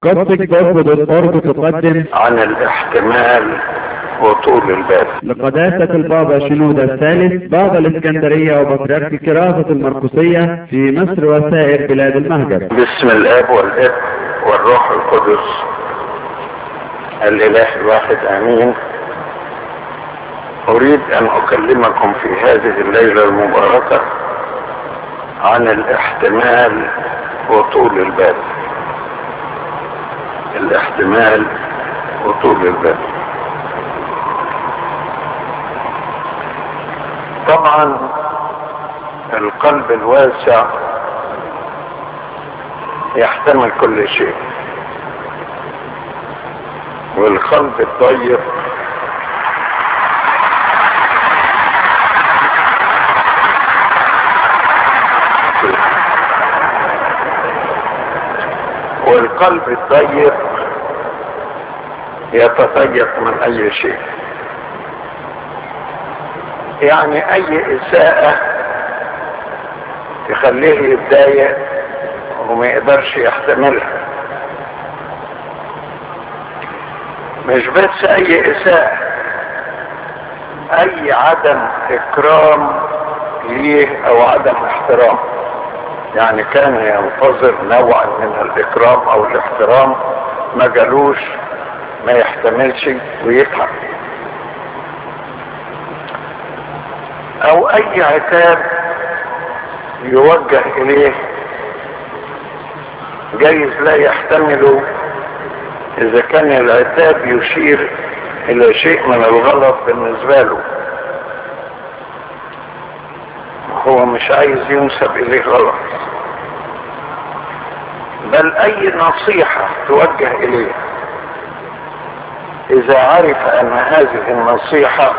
قصة جذب الأرض تقدم عن الاحتمال وطول البال لقداسة البابا شنودة الثالث بابا الإسكندرية وبطريرك كراسة المرقسية في مصر وسائر بلاد المهجر بسم الاب والاب والروح القدس الاله الواحد امين اريد ان اكلمكم في هذه الليلة المباركة عن الاحتمال وطول البال الاحتمال وطول البال طبعا القلب الواسع يحتمل كل شيء والقلب الضيق والقلب الضيق يتضيق من اي شيء يعني اي اساءة تخليه يتضايق وما يقدرش يحتملها مش بس اي اساءة اي عدم اكرام ليه او عدم احترام يعني كان ينتظر نوع من الاكرام او الاحترام ما جالوش ما يحتملش ويتعب او اي عتاب يوجه اليه جايز لا يحتمله اذا كان العتاب يشير الى شيء من الغلط بالنسبة له هو مش عايز ينسب اليه غلط بل اي نصيحة توجه اليه اذا عرف ان هذه النصيحة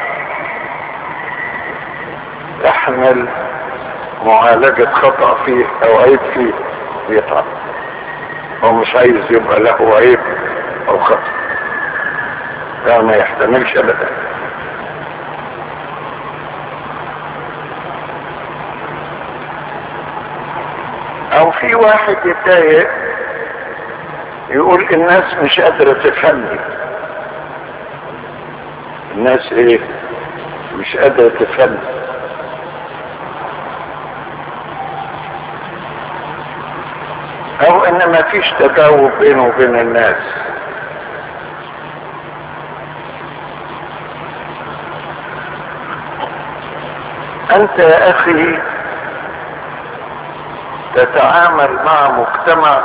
تحمل معالجة خطأ فيه او عيب فيه يتعب هو مش عايز يبقى له عيب او خطأ ده ما يحتملش ابدا او في واحد يتضايق يقول الناس مش قادرة تفهمني الناس ايه مش قادرة تفهمني او ان ما فيش تجاوب بينه وبين الناس انت يا اخي تتعامل مع مجتمع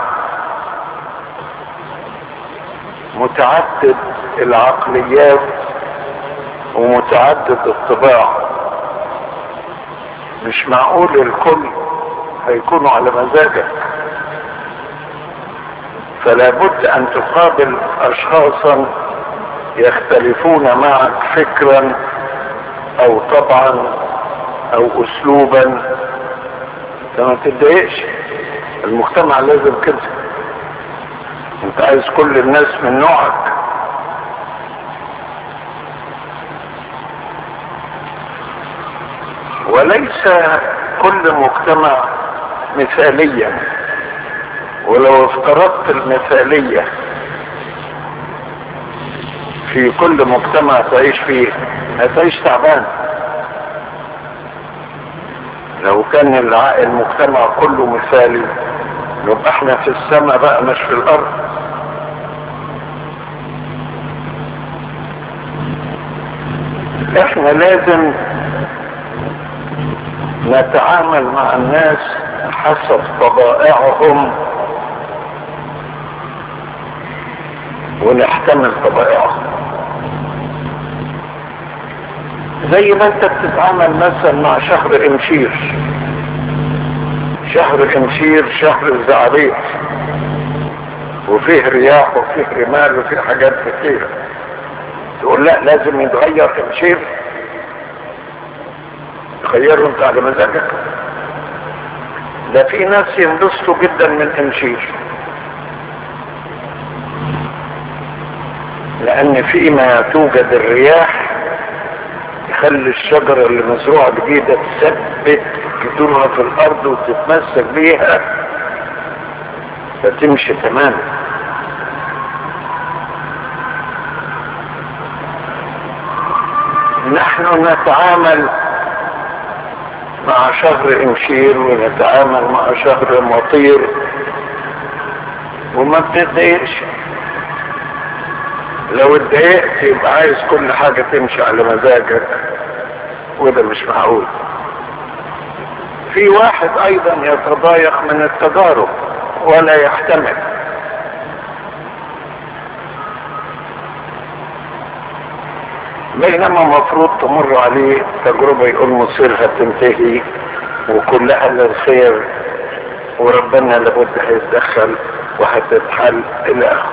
متعدد العقليات ومتعدد الطباع مش معقول الكل هيكونوا على مزاجك فلا بد ان تقابل اشخاصا يختلفون معك فكرا او طبعا او اسلوبا فما تتضايقش المجتمع لازم كده انت عايز كل الناس من نوعك وليس كل مجتمع مثاليا ولو افترضت المثالية في كل مجتمع تعيش فيه هتعيش تعبان لو كان المجتمع كله مثالي يبقى احنا في السماء بقى مش في الارض احنا لازم نتعامل مع الناس حسب طبائعهم ونحتمل طبائعهم زي ما انت بتتعامل مثلا مع شهر امشير شهر امشير شهر الزعريق وفيه رياح وفيه رمال وفيه حاجات كتيرة تقول لا لازم يتغير امشير تغيره انت على مزاجك ده في ناس ينبسطوا جدا من امشير لان فيما توجد الرياح تخلي الشجرة اللي مزروعة جديدة تثبت جذورها في الارض وتتمسك بيها فتمشي تماما نحن نتعامل مع شهر امشير ونتعامل مع شهر مطير وما بنتضايقش لو اتضايقت يبقى عايز كل حاجة تمشي على مزاجك وده مش معقول في واحد ايضا يتضايق من التجارب ولا يحتمل بينما مفروض تمر عليه تجربة يقول مصيرها تنتهي وكلها للخير وربنا لابد هيتدخل وهتتحل الى اخره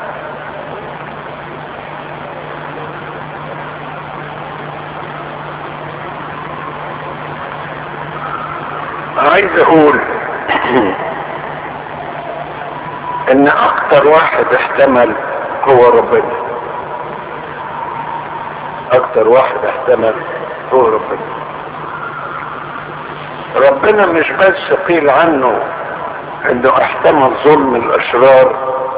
عايز اقول ان اكتر واحد احتمل هو ربنا اكتر واحد احتمل هو ربنا ربنا مش بس قيل عنه انه احتمل ظلم الاشرار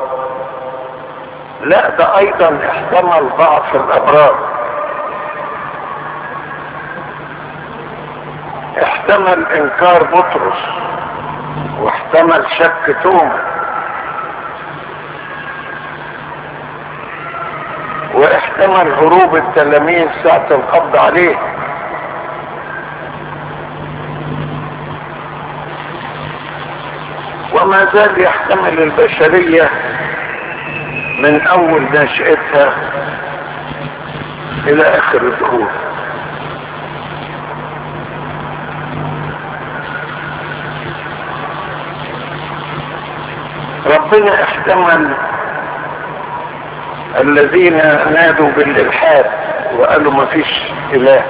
لا ده ايضا احتمل ضعف الابرار احتمل انكار بطرس واحتمل شك توما واحتمل هروب التلاميذ ساعة القبض عليه وما زال يحتمل البشرية من اول نشأتها الى اخر الدهور ربنا احتمل الذين نادوا بالالحاد وقالوا ما فيش اله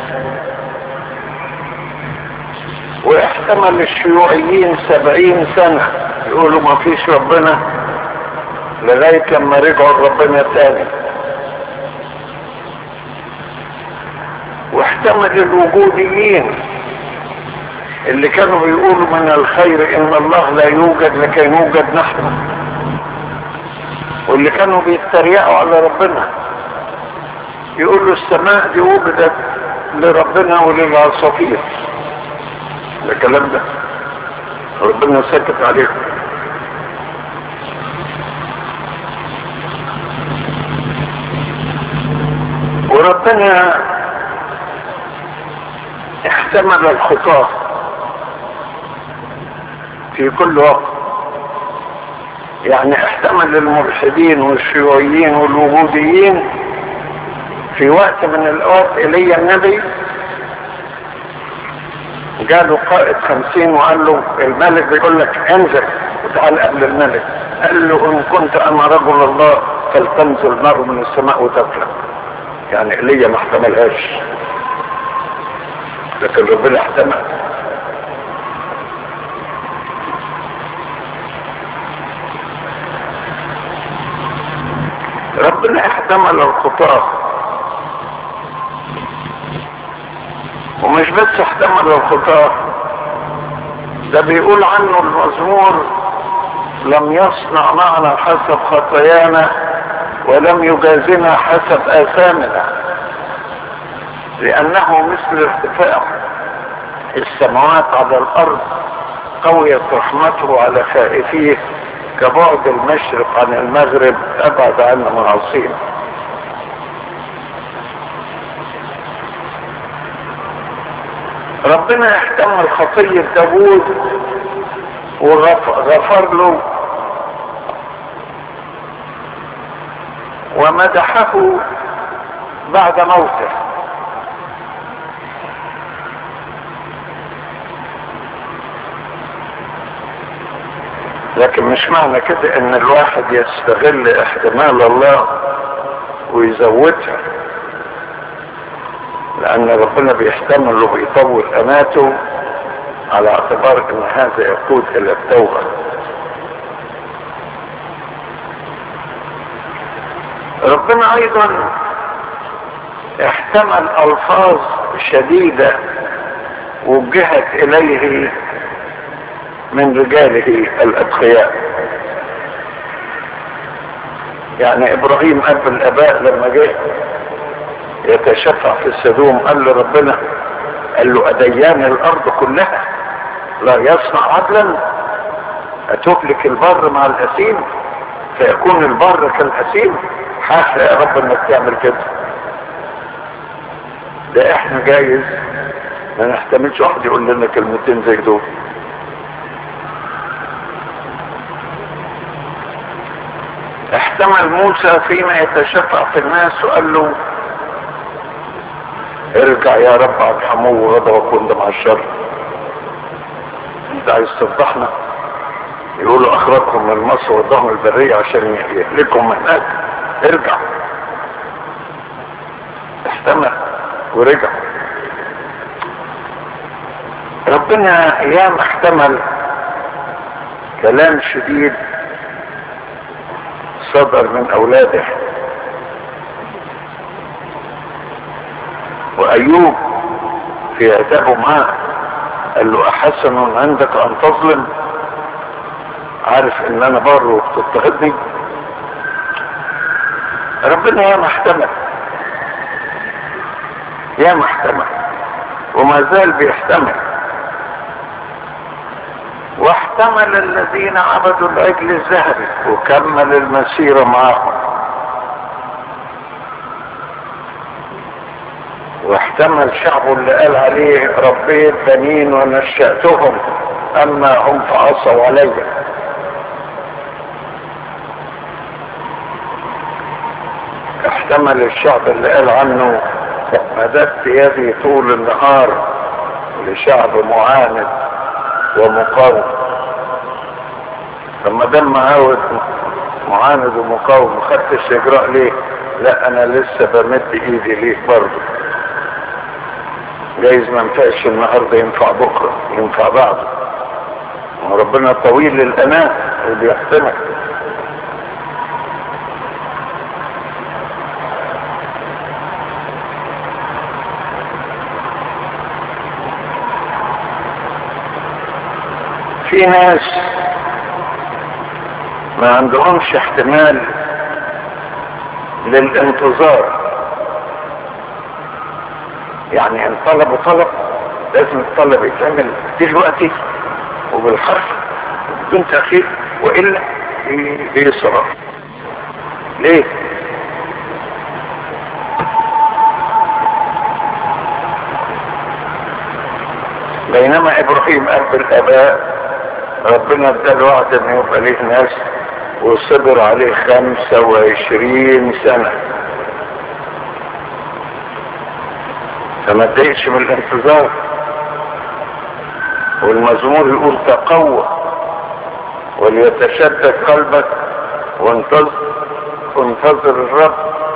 واحتمل الشيوعيين سبعين سنة يقولوا ما فيش ربنا لغاية لما رجعوا لربنا تاني واحتمل الوجوديين اللي كانوا بيقولوا من الخير ان الله لا يوجد لكي نوجد نحن واللي كانوا بيتريقوا على ربنا يقولوا السماء دي وجدت لربنا وللعصافير ده الكلام ده ربنا سكت عليهم وربنا احتمل الخطاه في كل وقت يعني احتمل الملحدين والشيوعيين والوجوديين في وقت من الاوقات ايليا النبي جاله قائد خمسين وقال له الملك بيقول لك انزل وتعال قبل الملك قال له ان كنت انا رجل الله فلتنزل نار من السماء وتفلق يعني ايليا ما احتملهاش لكن ربنا احتمل ربنا احتمل الخطاه ومش بس احتمل الخطاه ده بيقول عنه المزمور لم يصنع معنا حسب خطايانا ولم يجازنا حسب آثامنا لأنه مثل ارتفاع السماوات على الأرض قويت رحمته على خائفيه كبعد المشرق عن المغرب أبعد عنا معاصينا ربنا احتمل خطية داوود وغفر له ومدحه بعد موته لكن مش معنى كده ان الواحد يستغل احتمال الله ويزودها لان ربنا بيحتمل وبيطول اماته على اعتبار ان هذا يقود الى التوبة ربنا ايضا احتمل الفاظ شديدة وجهت اليه من رجاله الاتقياء يعني ابراهيم اب الاباء لما جه يتشفع في السدوم قال له ربنا قال له أديان الأرض كلها لا يصنع عدلا أتهلك البر مع الأسيم فيكون البر كالأسيم حاشا يا رب انك تعمل كده ده احنا جايز ما نحتملش واحد يقول لنا كلمتين زي دول احتمل موسى فيما يتشفع في الناس وقال له ارجع يا رب على الحمو وغضبك وانت مع الشر انت عايز تفضحنا يقولوا اخرجكم من مصر وضعهم البرية عشان يهلكهم هناك ارجع احتمل ورجع ربنا ايام احتمل كلام شديد صدر من اولاده وايوب في عتابه معاه قال له احسن عندك ان تظلم عارف ان انا بر وبتضطهدني ربنا يا محتمل يا محتمل وما زال بيحتمل واحتمل الذين عبدوا العجل الذهبي وكمل المسيرة معهم واحتمل شعبه اللي قال عليه ربيت بنين ونشأتهم اما هم فعصوا علي احتمل الشعب اللي قال عنه مددت يدي طول النهار لشعب معاند ومقاوم لما دام معاود معاند ومقاوم ما خدتش اجراء ليه لا انا لسه بمد ايدي ليك برضه جايز ما ينفعش النهارده ينفع بكره ينفع بعده وربنا طويل الاناة وبيحتمل في ناس ما عندهمش احتمال للانتظار يعني ان طلبوا طلب لازم الطلب يتعمل دلوقتي وبالحرف بدون تأخير وإلا بيصرف ليه بينما ابراهيم اب الاباء ربنا اداله وعد ان يبقى ليه ناس وصبر عليه خمسة وعشرين سنة فما تضايقش من الانتظار والمزمور يقول تقوى وليتشدد قلبك وانتظر وانتظر الرب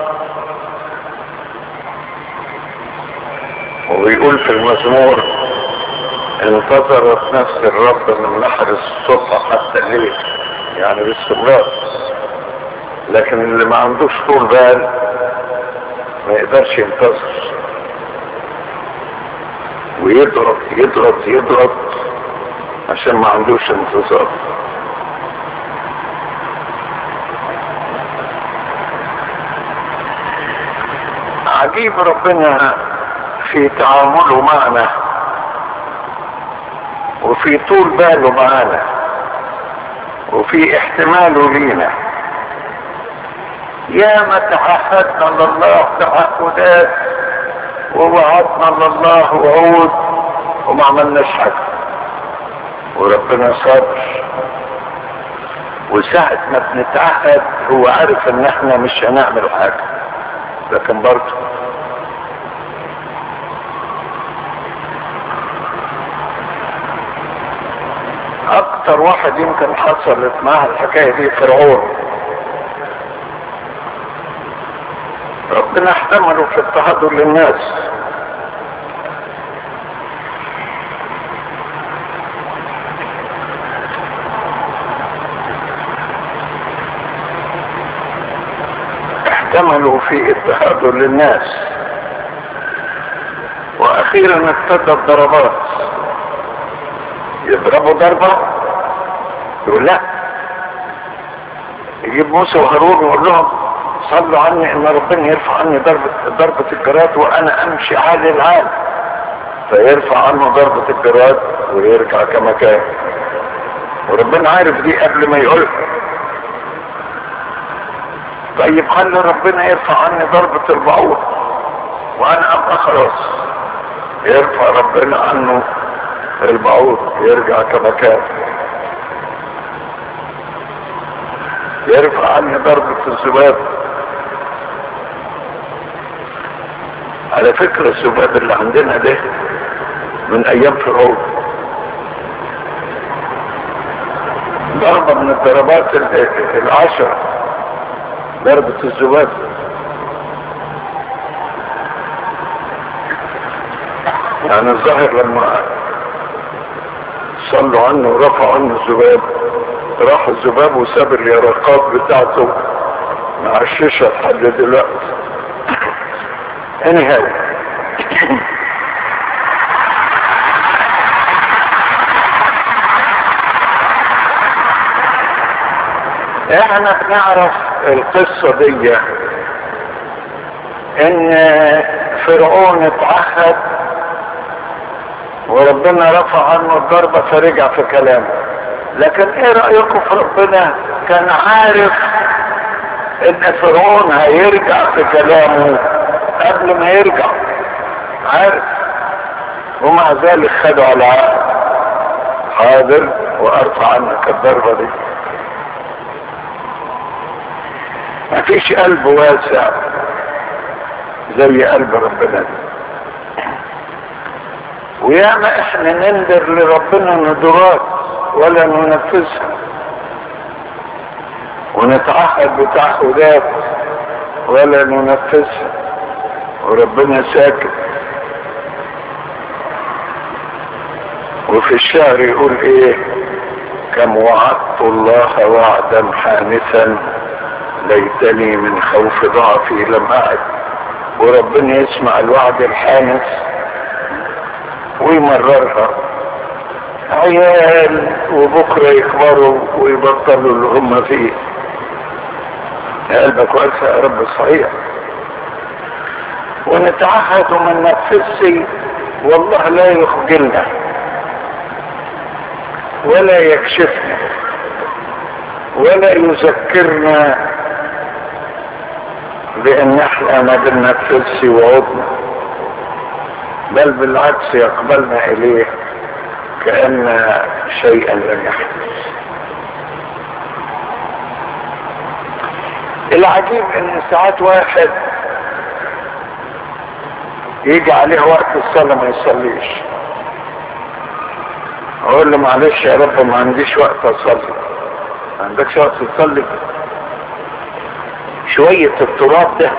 وبيقول في المزمور انتظرت نفس الرب من نحر الصبح حتى الليل يعني باستمرار لكن اللي ما عندوش طول بال ما يقدرش ينتظر ويضغط يضغط يضغط عشان ما عندوش انتظار عجيب ربنا في تعامله معنا وفي طول باله معانا وفي احتماله لينا يا ما تعهدنا لله تعهدات ووعدنا لله وعود وما عملناش حاجه وربنا صابر وساعة ما بنتعهد هو عارف ان احنا مش هنعمل حاجة لكن برضه اكتر واحد يمكن حصلت معاه الحكاية دي فرعون ربنا احتمله في اضطهاده للناس احتملوا في اضطهاده للناس واخيرا ابتدى الضربات يضربوا ضربة يقول لا يجيب موسى وهارون ويقول لهم صلوا عني ان ربنا يرفع عني ضربة ضربة الجراد وانا امشي عالي العال فيرفع عنه ضربة الجراد ويرجع كما كان وربنا عارف دي قبل ما يقول طيب خلي ربنا يرفع عني ضربة البعوض وانا ابقى خلاص يرفع ربنا عنه البعوض يرجع كما كان يرفع عني ضربة الذباب على فكرة الذباب اللي عندنا ده من ايام فرعون ضربة من الضربات العشرة ضربة الذباب يعني الظاهر لما صلوا عنه ورفعوا عنه الذباب راح الذباب وساب اليرقات بتاعته مع الشيشة لحد دلوقتي anyhow احنا بنعرف القصة دي ان فرعون اتعهد وربنا رفع عنه الضربة فرجع في كلامه لكن ايه رأيكم في ربنا كان عارف ان فرعون هيرجع في كلامه قبل ما يرجع عارف ومع ذلك خدوا على عقل حاضر وارفع عنك الضربة دي مفيش قلب واسع زي قلب ربنا وياما احنا نندر لربنا ندرات ولا ننفذها ونتعهد بتعهدات ولا ننفذها وربنا ساكت وفي الشعر يقول ايه كم وعدت الله وعدا حانثا ليتني من خوف ضعفي لم اعد وربنا يسمع الوعد الحانث ويمررها عيال وبكره يكبروا ويبطلوا اللي هم فيه قلبك واسع يا رب صحيح ونتعهد وما ننفذش والله لا يخجلنا ولا يكشفنا ولا يذكرنا بان احنا ما بننفذش وعودنا بل بالعكس يقبلنا اليه كأن شيئا لم يحدث العجيب ان ساعات واحد يجي عليه وقت الصلاة ما يصليش اقول له معلش يا رب ما عنديش وقت اصلي ما عندكش وقت تصلي شوية التراب ده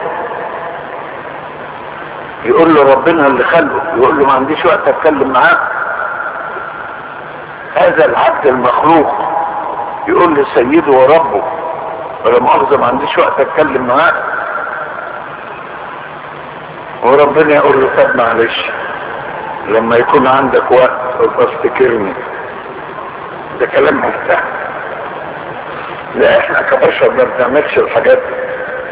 يقول له ربنا اللي خلقه يقول له ما عنديش وقت اتكلم معاه هذا العبد المخلوق يقول لسيده وربه ولا مؤاخذة ما عنديش وقت اتكلم معاه وربنا يقول له طب معلش لما يكون عندك وقت افتكرني ده كلام مرتاح لا احنا كبشر ما بنعملش الحاجات دي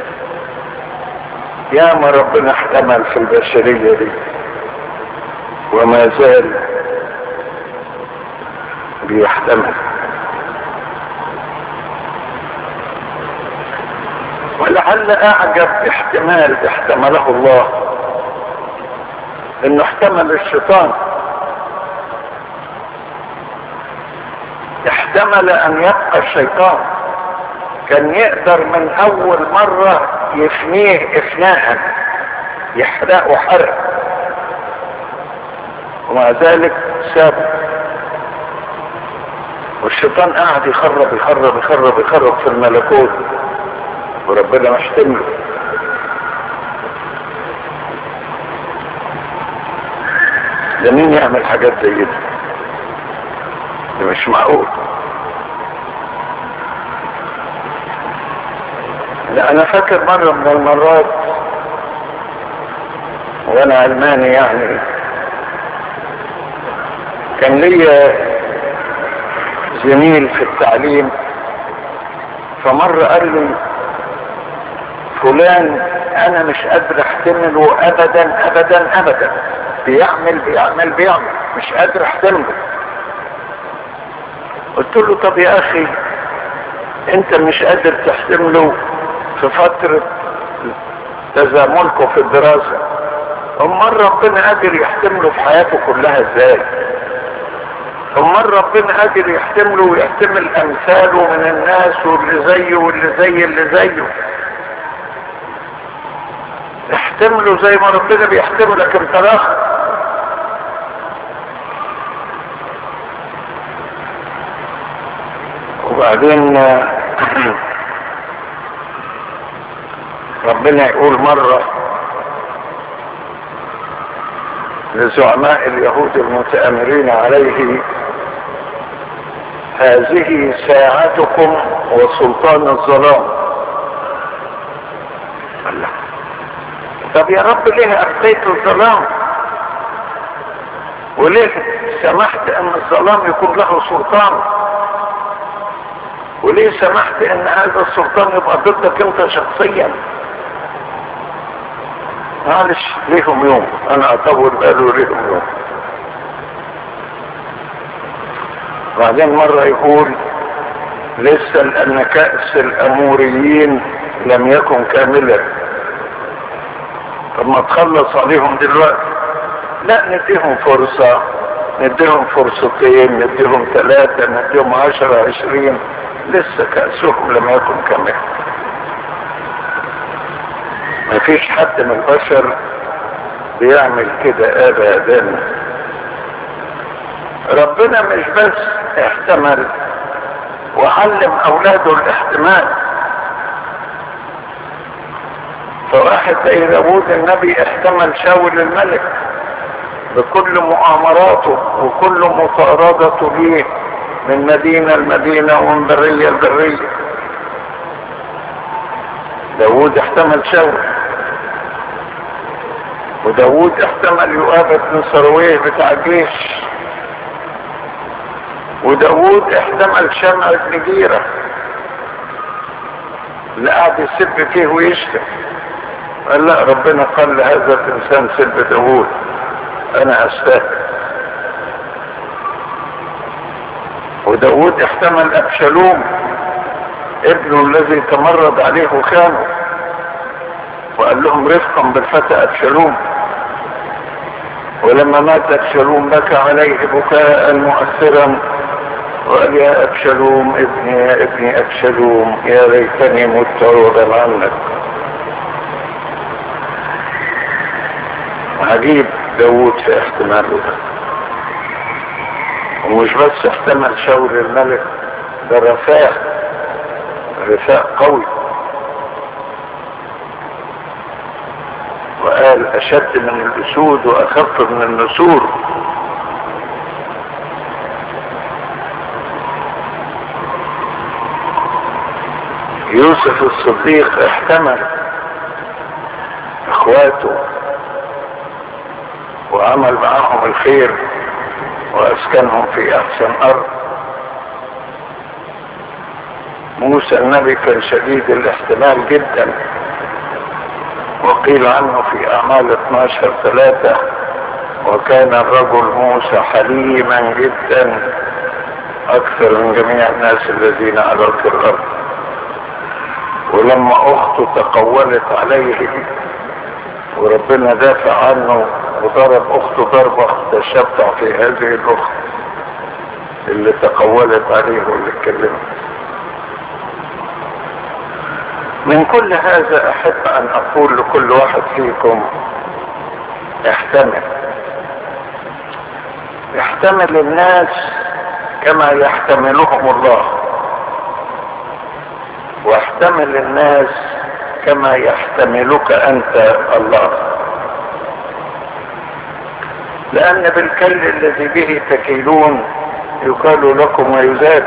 يا ما ربنا احتمل في البشرية دي وما زال بيحتمل ولعل اعجب احتمال احتمله الله انه احتمل الشيطان احتمل ان يبقى الشيطان كان يقدر من اول مرة يفنيه افناء يحرقه حرق ومع ذلك سابه والشيطان قاعد يخرب يخرب يخرب يخرب في الملكوت وربنا محتمله ده مين يعمل حاجات زي دي ده مش معقول لا انا فاكر مرة من المرات وانا علماني يعني كان ليا زميل في التعليم فمرة قال لي فلان انا مش قادر احتمله ابدا ابدا ابدا بيعمل بيعمل بيعمل مش قادر احتمله قلت له طب يا اخي انت مش قادر تحتمله في فترة تزاملكم في الدراسة امال ربنا قادر يحتمله في حياته كلها ازاي امال ربنا قادر يحتمله ويحتمل امثاله من الناس واللي زيه واللي زي اللي زيه احتمله زي ما ربنا بيحتملك انت الاخر وبعدين ربنا يقول مرة لزعماء اليهود المتآمرين عليه هذه ساعتكم وسلطان الظلام الله طب يا رب ليه أبقيت الظلام وليه سمحت ان الظلام يكون له سلطان وليه سمحت ان هذا السلطان يبقى ضدك انت شخصيا معلش ليهم يوم انا اطول باله ليهم يوم بعدين مرة يقول لسه لان كأس الاموريين لم يكن كاملا طب ما تخلص عليهم دلوقتي لا نديهم فرصة نديهم فرصتين نديهم ثلاثة نديهم عشرة عشرين لسه كأسهم لم يكن كامل ما فيش حد من البشر بيعمل كده ابدا ربنا مش بس احتمل وعلم اولاده الاحتمال فواحد زي داوود النبي احتمل شاول الملك بكل مؤامراته وكل مطاردته ليه من مدينة لمدينة ومن برية لبرية داود احتمل شاول وداود احتمل يؤاب بن سرويه بتاع الجيش وداود احتمل شمع بن جيرة اللي قاعد يسب فيه ويشتم قال لا ربنا قال لهذا الانسان سب داود انا استاهل وداود احتمل ابشالوم ابنه الذي تمرد عليه وخانه وقال لهم رفقا بالفتى ابشالوم ولما مات ابشالوم بكى عليه بكاء مؤثرا وقال يا ابشالوم ابني يا ابني ابشالوم يا ليتني مت عوضا عنك عجيب داود في احتماله ده ومش بس احتمل شاول الملك ده رفاق رفاق قوي وقال اشد من الاسود واخف من النسور يوسف الصديق احتمل اخواته وعمل معهم الخير واسكنهم في احسن ارض موسى النبي كان شديد الاحتمال جدا وقيل عنه في اعمال 12 ثلاثة وكان الرجل موسى حليما جدا اكثر من جميع الناس الذين على وجه الارض ولما اخته تقولت عليه وربنا دافع عنه وضرب اخته ضربة تشبع في هذه الاخت اللي تقولت عليه واللي اتكلمت من كل هذا احب ان اقول لكل واحد فيكم احتمل احتمل الناس كما يحتملهم الله واحتمل الناس كما يحتملك انت الله لان بالكل الذي به تكيلون يقال لكم ويزاد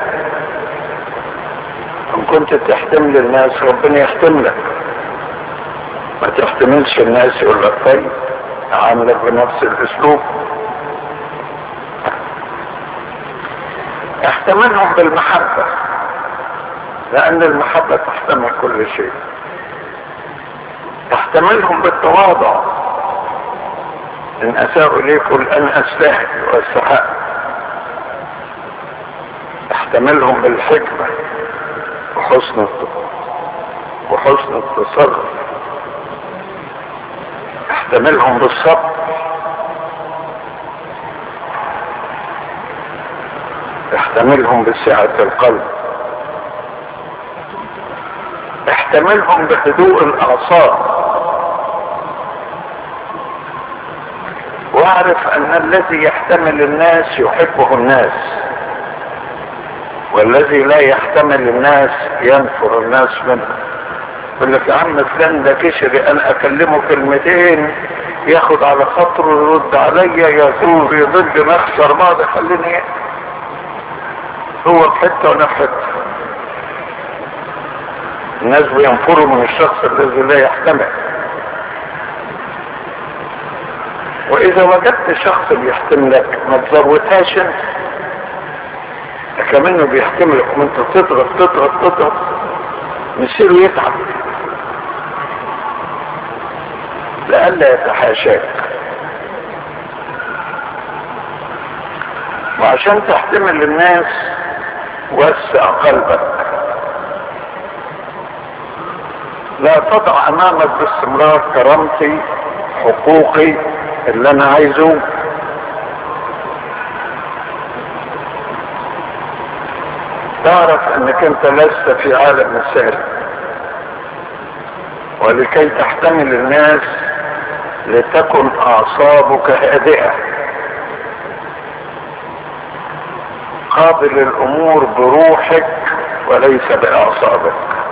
ان كنت تحتمل الناس ربنا يحتملك ما تحتملش الناس يقول لك طيب عاملك بنفس الاسلوب احتملهم بالمحبة لان المحبة تحتمل كل شيء تحتملهم بالتواضع ان اساءوا اليكم ان استاهل واستحق تحتملهم بالحكمة وحسن وحسن التصرف تحتملهم بالصبر تحتملهم بسعة القلب احتملهم بهدوء الاعصاب واعرف ان الذي يحتمل الناس يحبه الناس والذي لا يحتمل الناس ينفر الناس منه يقول لك يا عم فلان ده كشري انا اكلمه كلمتين ياخد على خاطره يرد عليا يثور يضل نخسر بعض خليني هو في حته وانا في حته الناس بينفروا من الشخص الذي لا يحتمل واذا وجدت شخص بيحتملك ما تزودهاش انت كمان بيحتملك وانت تضغط تضغط تضغط مصيره يتعب لئلا يتحاشاك وعشان تحتمل الناس وسع قلبك لا تضع امامك باستمرار كرامتي حقوقي اللي انا عايزه تعرف انك انت لست في عالم مثالي ولكي تحتمل الناس لتكن اعصابك هادئة قابل الامور بروحك وليس باعصابك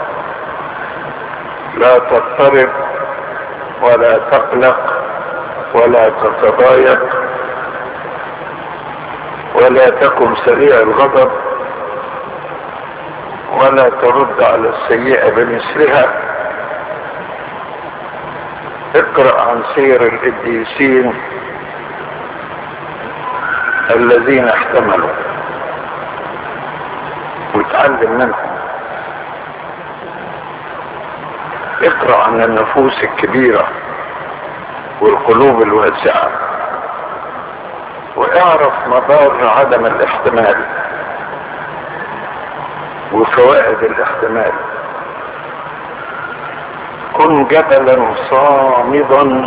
لا تضطرب ولا تقلق ولا تتضايق ولا تكن سريع الغضب ولا ترد على السيئة بمثلها اقرأ عن سير القديسين الذين احتملوا وتعلم منهم اقرأ عن النفوس الكبيرة والقلوب الواسعة واعرف مضار عدم الاحتمال وفوائد الاحتمال كن جبلا صامدا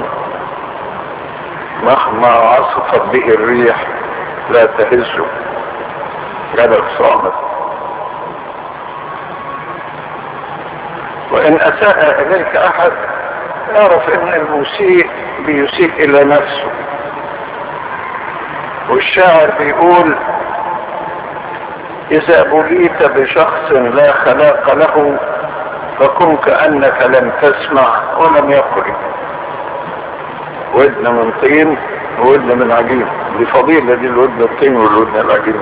مهما عصفت به الريح لا تهزه جبل صامد وان اساء اليك احد اعرف ان المسيء بيسيء الى نفسه والشاعر بيقول اذا بليت بشخص لا خلاق له فكن كأنك لم تسمع ولم يقل ودن من طين وودن من عجين دي فضيلة دي الودن الطين والودن العجين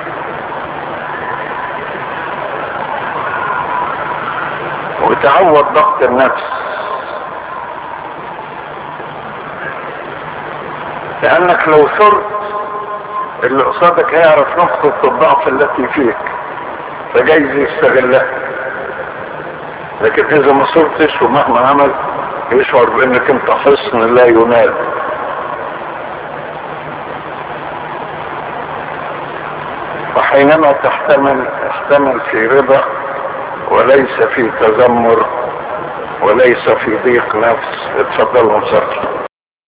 وتعود ضغط النفس لانك لو صرت اللي قصادك هيعرف نقطة الضعف التي فيك فجايز يستغلها لكن اذا ما صرتش ومهما عمل يشعر بانك انت حصن لا ينال وحينما تحتمل احتمل في رضا وليس في تذمر وليس في ضيق نفس اتفضلوا مساكين